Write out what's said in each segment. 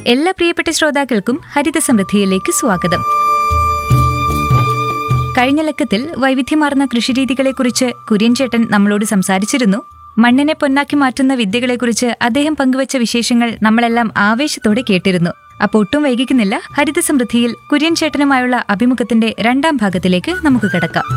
എല്ലാ പ്രിയപ്പെട്ട ശ്രോതാക്കൾക്കും ഹരിത സമൃദ്ധിയിലേക്ക് സ്വാഗതം കഴിഞ്ഞ ലക്കത്തിൽ വൈവിധ്യമാർന്ന കൃഷിരീതികളെക്കുറിച്ച് കുര്യൻ ചേട്ടൻ നമ്മളോട് സംസാരിച്ചിരുന്നു മണ്ണിനെ പൊന്നാക്കി മാറ്റുന്ന വിദ്യകളെക്കുറിച്ച് അദ്ദേഹം പങ്കുവച്ച വിശേഷങ്ങൾ നമ്മളെല്ലാം ആവേശത്തോടെ കേട്ടിരുന്നു അപ്പോൾ ഒട്ടും വൈകിക്കുന്നില്ല ഹരിത സമൃദ്ധിയിൽ കുര്യൻ ചേട്ടനുമായുള്ള അഭിമുഖത്തിന്റെ രണ്ടാം ഭാഗത്തിലേക്ക് നമുക്ക് കിടക്കാം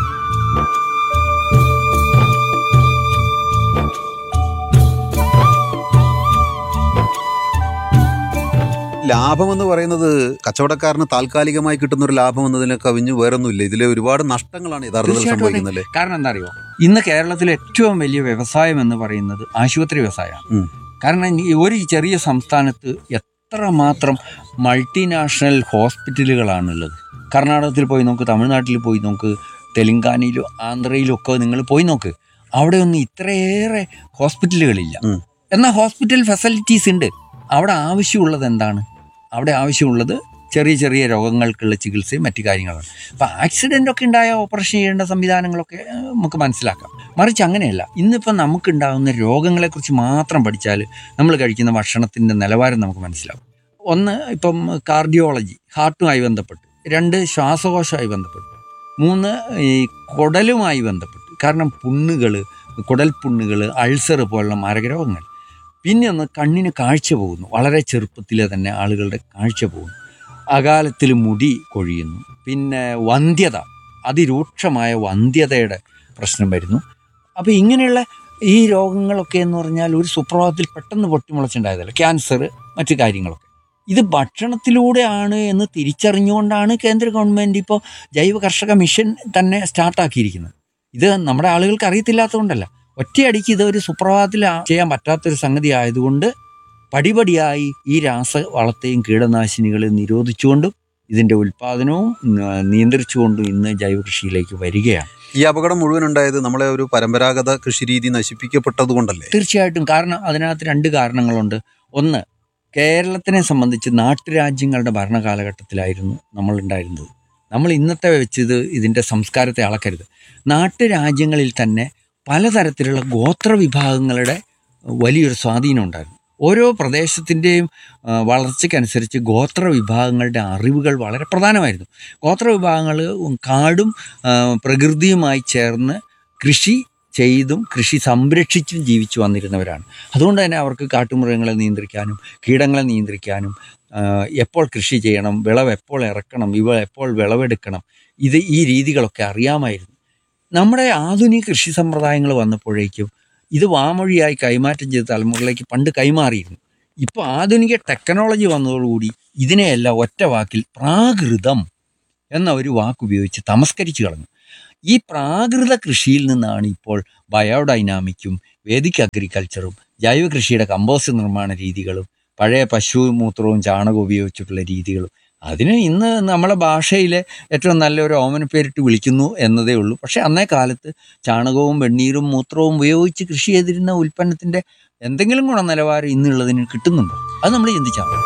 ലാഭം എന്ന് പറയുന്നത് കച്ചവടക്കാരന് താൽക്കാലികമായി കിട്ടുന്ന ഒരു ലാഭം എന്നതിനെ കവിഞ്ഞ് വേറൊന്നുമില്ല ഇതിലെ ഒരുപാട് നഷ്ടങ്ങളാണ് യഥാർത്ഥത്തിൽ തീർച്ചയായിട്ടും അതെ. സംഭവിക്കുന്നത് കാരണം എന്താ അറിയോ ഇന്ന് കേരളത്തിലെ ഏറ്റവും വലിയ വ്യവസായം എന്ന് പറയുന്നത് ആശുപത്രി വ്യവസായമാണ് ഉം. കാരണം ഈ ഒരു ചെറിയ സംസ്ഥാനത്ത് എത്രമാത്രം മൾട്ടിനാഷണൽ ഹോസ്പിറ്റലുകളാണുള്ളത് കർണാടകത്തിൽ പോയി നോക്ക് തമിഴ്നാട്ടിൽ പോയി നോക്ക് തെലങ്കാനയിലും ആന്ധ്രയിലും ഒക്കെ നിങ്ങൾ പോയി നോക്ക് അവിടെ ഒന്നും ഇത്രയേറെ ഹോസ്പിറ്റലുകളില്ല ഉം. എന്നാൽ ഹോസ്പിറ്റൽ ഫെസിലിറ്റീസ് ഉണ്ട് അവിടെ ആവശ്യമുള്ളത് എന്താണ് അവിടെ ആവശ്യമുള്ളത് ചെറിയ ചെറിയ രോഗങ്ങൾക്കുള്ള ചികിത്സയും മറ്റു കാര്യങ്ങളാണ് അപ്പോൾ ആക്സിഡൻ്റ് ഒക്കെ ഉണ്ടായ ഓപ്പറേഷൻ ചെയ്യേണ്ട സംവിധാനങ്ങളൊക്കെ ഏഹ്, നമുക്ക് മനസ്സിലാക്കാം മറിച്ച് അങ്ങനെയല്ല ഇന്നിപ്പോൾ നമുക്കുണ്ടാകുന്ന രോഗങ്ങളെക്കുറിച്ച് മാത്രം പഠിച്ചാൽ നമ്മൾ കഴിക്കുന്ന ഭക്ഷണത്തിൻ്റെ നിലവാരം നമുക്ക് മനസ്സിലാവും ഒന്ന് ഇപ്പം കാർഡിയോളജി ഹാർട്ടുമായി ബന്ധപ്പെട്ട് രണ്ട് ശ്വാസകോശവുമായി ബന്ധപ്പെട്ട് മൂന്ന് ഈ കുടലുമായി ബന്ധപ്പെട്ട് കാരണം പുണ്ണുകൾ കുടൽ പുണ്ണുകൾ അൾസർ പോലുള്ള മാരകരോഗങ്ങൾ പിന്നെ ഒന്ന് കണ്ണിന് കാഴ്ച പോകുന്നു വളരെ ചെറുപ്പത്തിലെ തന്നെ ആളുകളുടെ കാഴ്ച പോകുന്നു അകാലത്തിൽ മുടി കൊഴിയുന്നു പിന്നെ വന്ധ്യത അതിരൂക്ഷമായ വന്ധ്യതയുടെ പ്രശ്നം വരുന്നു അപ്പോൾ ഇങ്ങനെയുള്ള ഈ രോഗങ്ങളൊക്കെ എന്ന് പറഞ്ഞാൽ ഒരു സുപ്രഭാതത്തിൽ പെട്ടെന്ന് പൊട്ടിമുളച്ചുണ്ടായതല്ല ക്യാൻസർ മറ്റു കാര്യങ്ങളൊക്കെ ഇത് ഭക്ഷണത്തിലൂടെയാണ് എന്ന് തിരിച്ചറിഞ്ഞുകൊണ്ടാണ് കേന്ദ്ര ഗവൺമെൻറ് ഇപ്പോൾ ജൈവ കർഷക മിഷൻ തന്നെ സ്റ്റാർട്ടാക്കിയിരിക്കുന്നത് ഇത് നമ്മുടെ ആളുകൾക്ക് അറിയത്തില്ലാത്തതുകൊണ്ടല്ല ഒറ്റയടിക്ക് ഇത് ഒരു സുപ്രഭാതത്തിൽ ആ- ചെയ്യാൻ പറ്റാത്തൊരു സംഗതി ആയതുകൊണ്ട് പടിപടിയായി ഈ രാസവളത്തെയും കീടനാശിനികളെയും നിരോധിച്ചുകൊണ്ടും ഇതിൻ്റെ ഉൽപ്പാദനവും ഉം, നിയന്ത്രിച്ചുകൊണ്ടും ഇന്ന് ജൈവ കൃഷിയിലേക്ക് വരികയാണ് ഈ അപകടം മുഴുവൻ ഉണ്ടായത് നമ്മളെ ഒരു പരമ്പരാഗത കൃഷിരീതി നശിപ്പിക്കപ്പെട്ടത് കൊണ്ടല്ലേ തീർച്ചയായിട്ടും കാരണം അതിനകത്ത് രണ്ട് കാരണങ്ങളുണ്ട് ഒന്ന് കേരളത്തിനെ സംബന്ധിച്ച് നാട്ടുരാജ്യങ്ങളുടെ ഭരണകാലഘട്ടത്തിലായിരുന്നു നമ്മൾ ഉണ്ടായിരുന്നത് നമ്മൾ ഇന്നത്തെ വെച്ച് ഇത് ഇതിൻ്റെ സംസ്കാരത്തെ അളക്കരുത് നാട്ടുരാജ്യങ്ങളിൽ തന്നെ പലതരത്തിലുള്ള ഗോത്ര വിഭാഗങ്ങളുടെ വലിയൊരു സ്വാധീനം ഉണ്ടായിരുന്നു ഓരോ പ്രദേശത്തിൻ്റെയും ആ, വളർച്ചയ്ക്കനുസരിച്ച് ഗോത്ര വിഭാഗങ്ങളുടെ അറിവുകൾ വളരെ പ്രധാനമായിരുന്നു ഗോത്ര വിഭാഗങ്ങൾ കാടും ആ, പ്രകൃതിയുമായി ചേർന്ന് കൃഷി ചെയ്തും കൃഷി സംരക്ഷിച്ചും ജീവിച്ചു വന്നിരുന്നവരാണ് അതുകൊണ്ട് തന്നെ അവർക്ക് കാട്ടുമൃഗങ്ങളെ നിയന്ത്രിക്കാനും കീടങ്ങളെ നിയന്ത്രിക്കാനും ആ, എപ്പോൾ കൃഷി ചെയ്യണം വിളവ് എപ്പോൾ ഇറക്കണം ഇവ എപ്പോൾ വിളവെടുക്കണം ഇത് ഈ രീതികളൊക്കെ അറിയാമായിരുന്നു നമ്മുടെ ആധുനിക കൃഷി സമ്പ്രദായങ്ങൾ വന്നപ്പോഴേക്കും ഇത് വാമൊഴിയായി കൈമാറ്റം ചെയ്ത തലമുറയിലേക്ക് പണ്ട് കൈമാറിയിരുന്നു ഇപ്പോൾ ആധുനിക ടെക്നോളജി വന്നതോടുകൂടി ഇതിനെയെല്ലാം ഒറ്റ വാക്കിൽ പ്രാകൃതം എന്ന ഒരു വാക്ക് ഉപയോഗിച്ച് തമസ്കരിച്ചു കളഞ്ഞു ഈ പ്രാകൃത കൃഷിയിൽ നിന്നാണ് ഇപ്പോൾ ബയോഡൈനാമിക്കും വേദിക് അഗ്രികൾച്ചറും ജൈവ കൃഷിയുടെ കമ്പോസ്റ്റ് നിർമ്മാണ രീതികളും പഴയ പശു മൂത്രവും ചാണകവും ഉപയോഗിച്ചിട്ടുള്ള രീതികളും അതിന് ഇന്ന് നമ്മളെ ഭാഷയിലെ ഏറ്റവും നല്ലൊരു ഓമന പേരിട്ട് വിളിക്കുന്നു എന്നതേ ഉള്ളൂ പക്ഷേ അന്നേ കാലത്ത് ചാണകവും വെണ്ണീരും മൂത്രവും ഉപയോഗിച്ച് കൃഷി ചെയ്തിരുന്ന ഉൽപ്പന്നത്തിൻ്റെ എന്തെങ്കിലും ഗുണനിലവാരം ഇന്നുള്ളതിന് കിട്ടുന്നുണ്ടോ അത് നമ്മൾ ചിന്തിച്ചാൽ മതി.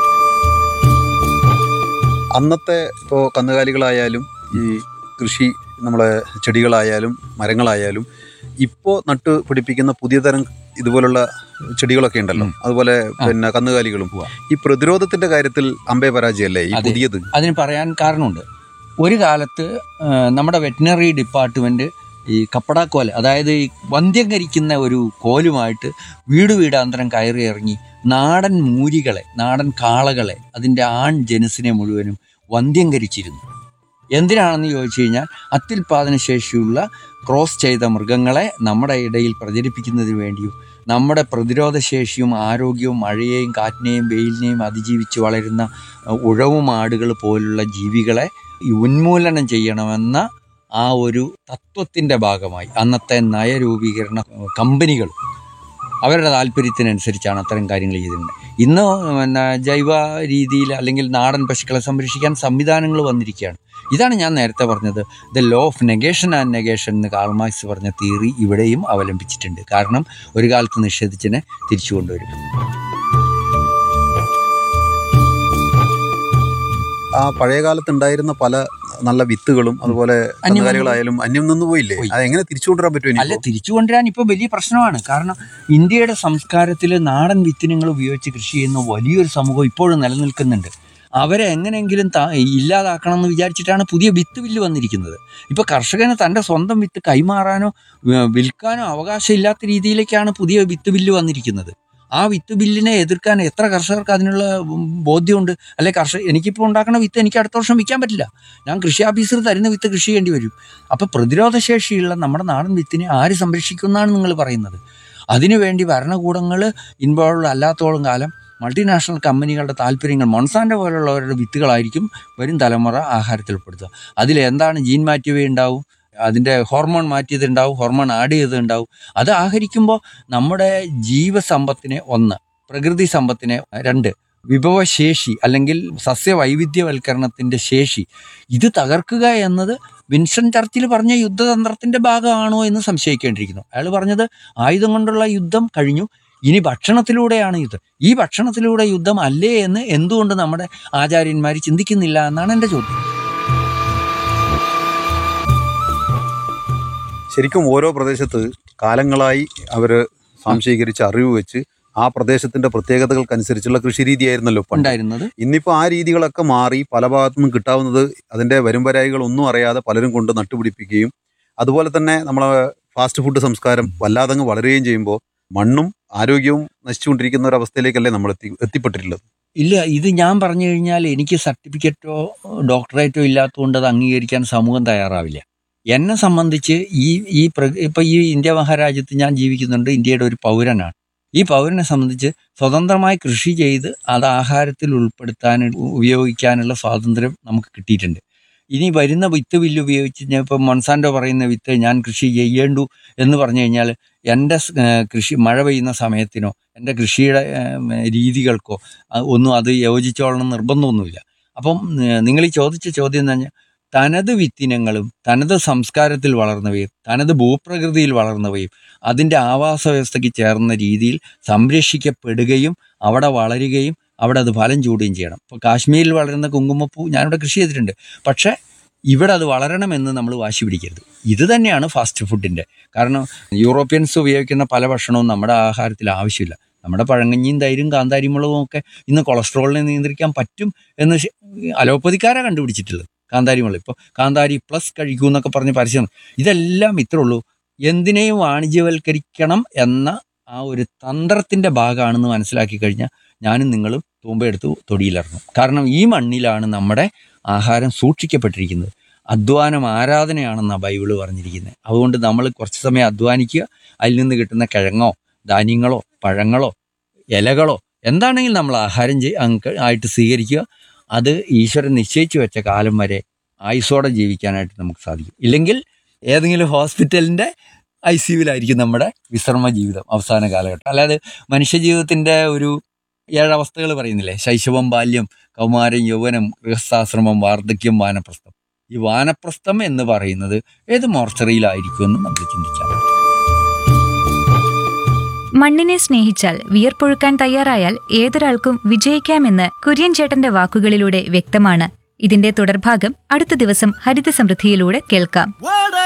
അന്നത്തെ ഇപ്പോൾ കന്നുകാലികളായാലും ഈ കൃഷി നമ്മളെ ചെടികളായാലും മരങ്ങളായാലും ഇപ്പോൾ നട്ടു പിടിപ്പിക്കുന്ന പുതിയ തരം ഇതുപോലുള്ള ചെടികളൊക്കെ ഉണ്ടല്ലോ ഉം. അതുപോലെ ആ. പിന്നെ കന്നുകാലികളും ഉവ്വ. ഈ പ്രതിരോധത്തിന്റെ കാര്യത്തിൽ അമ്പേ പരാജയല്ലേ ഈ അതെ. പുതിയത് അതിന് പറയാൻ കാരണമുണ്ട് ഒരു കാലത്ത് ആ, നമ്മുടെ വെറ്റിനറി ഡിപ്പാർട്ട്മെന്റ് ഈ കപ്പടാക്കോല അതായത് ഈ വന്ധ്യംകരിക്കുന്ന ഒരു കോലുമായിട്ട് വീട് വീടാന്തരം കയറി ഇറങ്ങി നാടൻ മൂരികളെ നാടൻ കാളകളെ അതിൻ്റെ ആൺ ജനുസിനെ മുഴുവനും വന്ധ്യംകരിച്ചിരുന്നു എന്തിനാണെന്ന് ചോദിച്ചു കഴിഞ്ഞാൽ അത്യുൽപാദന ശേഷിയുള്ള ക്രോസ് ചെയ്ത മൃഗങ്ങളെ നമ്മുടെ ഇടയിൽ പ്രചരിപ്പിക്കുന്നതിന് വേണ്ടിയും നമ്മുടെ പ്രതിരോധ ശേഷിയും ആരോഗ്യവും മഴയെയും കാറ്റിനെയും വെയിലിനെയും അതിജീവിച്ച് വളരുന്ന അഹ്, ഉഴവും ആടുകൾ പോലുള്ള ജീവികളെ ഈ ഉന്മൂലനം ചെയ്യണമെന്ന ആ ഒരു തത്വത്തിൻ്റെ ഭാഗമായി അന്നത്തെ നയരൂപീകരണ അഹ്, കമ്പനികൾ അവരുടെ താല്പര്യത്തിനനുസരിച്ചാണ് അത്തരം കാര്യങ്ങൾ ചെയ്തിട്ടുണ്ട് ഇന്ന് പിന്നെ ജൈവ രീതിയിൽ അല്ലെങ്കിൽ നാടൻ പശുക്കളെ സംരക്ഷിക്കാൻ സംവിധാനങ്ങൾ വന്നിരിക്കുകയാണ് ഇതാണ് ഞാൻ നേരത്തെ പറഞ്ഞത് the law of negation and negation എന്ന് കാൾമാക്സ് പറഞ്ഞ തിയറി ഇവിടെയും അവലംബിച്ചിട്ടുണ്ട് കാരണം ഒരു കാലത്ത് നിഷേധിച്ചതിനെ തിരിച്ചു കൊണ്ടുവരും ആ പഴയ കാലത്ത് ഉണ്ടായിരുന്ന പല നല്ല വിത്തുകളും അതുപോലെ അന്യം കന്നുകാലികളായാലും അന്യം നിന്ന് പോയില്ലേ പോയി. അത് എങ്ങനെ തിരിച്ചു കൊണ്ടുവരാൻ പറ്റും അല്ല തിരിച്ചു കൊണ്ടുവരാൻ ഇപ്പോൾ വലിയ പ്രശ്നമാണ് കാരണം ഇന്ത്യയുടെ സംസ്കാരത്തിൽ നാടൻ വിത്തിനങ്ങൾ ഉപയോഗിച്ച് കൃഷി ചെയ്യുന്ന വലിയൊരു സമൂഹം ഇപ്പോഴും നിലനിൽക്കുന്നുണ്ട് അവരെ എങ്ങനെയെങ്കിലും ത ഇല്ലാതാക്കണം എന്ന് വിചാരിച്ചിട്ടാണ് പുതിയ വിത്ത് ബില്ല് വന്നിരിക്കുന്നത് ഇപ്പോൾ കർഷകന് തൻ്റെ സ്വന്തം വിത്ത് കൈമാറാനോ ഏഹ് വിൽക്കാനോ അവകാശമില്ലാത്ത രീതിയിലേക്കാണ് പുതിയ വിത്ത് ബില്ല് വന്നിരിക്കുന്നത് ആ വിത്ത് ബില്ലിനെ എതിർക്കാൻ എത്ര കർഷകർക്ക് അതിനുള്ള ഉം, ബോധ്യമുണ്ട് അല്ലെ കർഷക എനിക്കിപ്പോൾ ഉണ്ടാക്കുന്ന വിത്ത് എനിക്ക് അടുത്ത വർഷം വിൽക്കാൻ പറ്റില്ല ഞാൻ കൃഷി ഓഫീസർ തരുന്ന വിത്ത് കൃഷി ചെയ്യേണ്ടി വരും അപ്പോൾ പ്രതിരോധശേഷിയുള്ള നമ്മുടെ നാടൻ വിത്തിനെ ആര് സംരക്ഷിക്കുമെന്നാണ് നിങ്ങൾ പറയുന്നത് അതിനുവേണ്ടി ഭരണകൂടങ്ങൾ ഇൻവോൾവ് അല്ലാത്തോളം കാലം മൾട്ടിനാഷണൽ കമ്പനികളുടെ താല്പര്യങ്ങൾ മൊൺസാൻ്റെ പോലുള്ളവരുടെ വിത്തുകളായിരിക്കും വരും തലമുറ ആഹാരത്തിൽ പെടുത്തുക അതിൽ എന്താണ് ജീൻ മാറ്റിയവയുണ്ടാവും അതിൻ്റെ ഹോർമോൺ മാറ്റിയതുണ്ടാവും ഹോർമോൺ ആഡ് ചെയ്തതുണ്ടാവും അത് ആഹരിക്കുമ്പോൾ നമ്മുടെ ജീവസമ്പത്തിനെ ഒന്ന് പ്രകൃതി സമ്പത്തിനെ രണ്ട് വിഭവശേഷി അല്ലെങ്കിൽ സസ്യവൈവിധ്യവൽക്കരണത്തിൻ്റെ ശേഷി ഇത് തകർക്കുക എന്നത് വിൻസൺ ചർച്ചിൽ പറഞ്ഞ യുദ്ധതന്ത്രത്തിന്റെ ഭാഗമാണോ എന്ന് സംശയിക്കേണ്ടിയിരിക്കുന്നു അയാൾ പറഞ്ഞത് ആയുധം കൊണ്ടുള്ള യുദ്ധം കഴിഞ്ഞു ഇനി ഭക്ഷണത്തിലൂടെയാണ് യുദ്ധം ഈ ഭക്ഷണത്തിലൂടെ യുദ്ധം അല്ലേ എന്ന് എന്തുകൊണ്ട് നമ്മുടെ ആചാര്യന്മാർ ചിന്തിക്കുന്നില്ല എന്നാണ് എൻ്റെ ചോദ്യം ശരിക്കും ഓരോ പ്രദേശത്ത് കാലങ്ങളായി അവർ സ്വാംശീകരിച്ച അറിവ് വെച്ച് ആ പ്രദേശത്തിന്റെ പ്രത്യേകതകൾക്കനുസരിച്ചുള്ള കൃഷി രീതിയായിരുന്നല്ലോ പണ്ട് ഉണ്ടായിരുന്നത് ഇന്നിപ്പോൾ ആ രീതികളൊക്കെ മാറി പല ഭാഗത്തു നിന്നും കിട്ടാവുന്നത് അതിന്റെ വരുംവരായികൾ ഒന്നും അറിയാതെ പലരും കൊണ്ട് നട്ടുപിടിപ്പിക്കുകയും അതുപോലെ തന്നെ നമ്മളെ ഫാസ്റ്റ് ഫുഡ് സംസ്കാരം വല്ലാതങ്ങ് വളരുകയും ചെയ്യുമ്പോൾ മണ്ണും ആരോഗ്യവും നശിച്ചുകൊണ്ടിരിക്കുന്ന ഒരു അവസ്ഥയിലേക്കല്ലേ നമ്മൾ എത്തി എത്തിപ്പെട്ടിട്ടുള്ളത് ഇല്ല ഇത് ഞാൻ പറഞ്ഞു കഴിഞ്ഞാൽ എനിക്ക് സർട്ടിഫിക്കറ്റോ ഡോക്ടറേറ്റോ ഇല്ലാത്തതുകൊണ്ട് അത് അംഗീകരിക്കാൻ സമൂഹം തയ്യാറാവില്ല എന്നെ സംബന്ധിച്ച് ഈ ഈ പ്ര- ഇപ്പൊ ഈ ഇന്ത്യ മഹാരാജ്യത്ത് ഞാൻ ജീവിക്കുന്നുണ്ട് ഇന്ത്യയുടെ ഒരു പൗരനാണ് ഈ പൗരനെ സംബന്ധിച്ച് സ്വതന്ത്രമായി കൃഷി ചെയ്ത് അത് ആഹാരത്തിൽ ഉൾപ്പെടുത്താൻ ഉപയോഗിക്കാനുള്ള സ്വാതന്ത്ര്യം നമുക്ക് കിട്ടിയിട്ടുണ്ട് ഇനി വരുന്ന വിത്ത് ബില്ല് ഉപയോഗിച്ച് ഞാൻ ഇപ്പം മൊൺസാൻഡോ പറയുന്ന വിത്ത് ഞാൻ കൃഷി ചെയ്യേണ്ടു എന്ന് പറഞ്ഞു കഴിഞ്ഞാൽ എൻ്റെ സ്- ഏഹ് കൃഷി മഴ പെയ്യുന്ന സമയത്തിനോ എൻ്റെ കൃഷിയുടെ ഏഹ് രീതികൾക്കോ അ- ഒന്നും അത് യോജിച്ചോളണം നിർബന്ധമൊന്നുമില്ല അപ്പം ഏഹ് നിങ്ങൾ ഈ ചോദിച്ച ചോദ്യം എന്ന് പറഞ്ഞാൽ തനത് വിത്തിനങ്ങളും തനത് സംസ്കാരത്തിൽ വളർന്നവയും തനത് ഭൂപ്രകൃതിയിൽ വളർന്നവയും അതിൻ്റെ ആവാസ വ്യവസ്ഥയ്ക്ക് ചേർന്ന രീതിയിൽ സംരക്ഷിക്കപ്പെടുകയും അവിടെ വളരുകയും അവിടെ അത് ഫലം ചൂടുകയും ചെയ്യണം ഇപ്പോൾ കാശ്മീരിൽ വളരുന്ന കുങ്കുമപ്പൂ ഞാനിവിടെ കൃഷി ചെയ്തിട്ടുണ്ട് പക്ഷേ ഇവിടെ അത് വളരണമെന്ന് നമ്മൾ വാശി പിടിക്കരുത് ഇത് തന്നെയാണ് ഫാസ്റ്റ് ഫുഡിൻ്റെ കാരണം യൂറോപ്യൻസ് ഉപയോഗിക്കുന്ന പല ഭക്ഷണവും നമ്മുടെ ആഹാരത്തിൽ ആവശ്യമില്ല നമ്മുടെ പഴങ്കഞ്ഞിയും തൈരും കാന്താരി മുളകും ഒക്കെ ഇന്ന് കൊളസ്ട്രോളിനെ നിയന്ത്രിക്കാൻ പറ്റും എന്ന് ശ- അലോപ്പതിക്കാരാ കണ്ടുപിടിച്ചിട്ടുള്ളത് കാന്താരി മുളക് ഇപ്പോൾ കാന്താരി പ്ലസ് കഴിക്കൂ എന്നൊക്കെ പറഞ്ഞ് പരസ്യം ഇതെല്ലാം ഇത്രേ ഉള്ളൂ എന്തിനേയും വാണിജ്യവൽക്കരിക്കണം എന്ന ആ ഒരു തന്ത്രത്തിന്റെ ഭാഗമാണെന്ന് മനസ്സിലാക്കി കഴിഞ്ഞാൽ ഞാനും നിങ്ങളും തൂമ്പയെടുത്ത് തൊടിയിലിറങ്ങും കാരണം ഈ മണ്ണിലാണ് നമ്മുടെ ആഹാരം സൂക്ഷിക്കപ്പെട്ടിരിക്കുന്നത് അധ്വാനം ആരാധനയാണെന്നാണ് ബൈബിള് പറഞ്ഞിരിക്കുന്നത് അതുകൊണ്ട് നമ്മൾ കുറച്ച് സമയം അധ്വാനിക്കുക അതിൽ നിന്ന് കിട്ടുന്ന കിഴങ്ങോ ധാന്യങ്ങളോ പഴങ്ങളോ ഇലകളോ എന്താണെങ്കിലും നമ്മൾ ആഹാരം ചെയ് അങ്ങ് ആയിട്ട് സ്വീകരിക്കുക അത് ഈശ്വരൻ നിശ്ചയിച്ചു വെച്ച കാലം വരെ ആയുസോടെ ജീവിക്കാനായിട്ട് നമുക്ക് സാധിക്കും ഇല്ലെങ്കിൽ ഏതെങ്കിലും ഹോസ്പിറ്റലിൻ്റെ ഐ സിയുവിലായിരിക്കും നമ്മുടെ വിശ്രമ ജീവിതം അവസാന കാലഘട്ടം അല്ലാതെ മനുഷ്യജീവിതത്തിൻ്റെ ഒരു ഏഴവസ്ഥകൾ പറയുന്നില്ലേ ശൈശവം ബാല്യം കൗമാരം യൗവനം ഗൃഹസ്ഥാശ്രമം വാർദ്ധക്യം വാനപ്രസ്ഥം ഈ വാനപ്രസ്ഥം എന്ന് പറയുന്നത് ഏത് മോർച്ചറിയിലായിരിക്കുമെന്ന് നമ്മൾ ചിന്തിച്ചാൽ മതി. മണ്ണിനെ സ്നേഹിച്ചാൽ വിയർപ്പൊഴുക്കാൻ തയ്യാറായാൽ ഏതൊരാൾക്കും വിജയിക്കാമെന്ന് കുര്യൻ ചേട്ടന്റെ വാക്കുകളിലൂടെ വ്യക്തമാണ് ഇതിന്റെ തുടർഭാഗം അടുത്ത ദിവസം ഹരിത സമൃദ്ധിയിലൂടെ കേൾക്കാം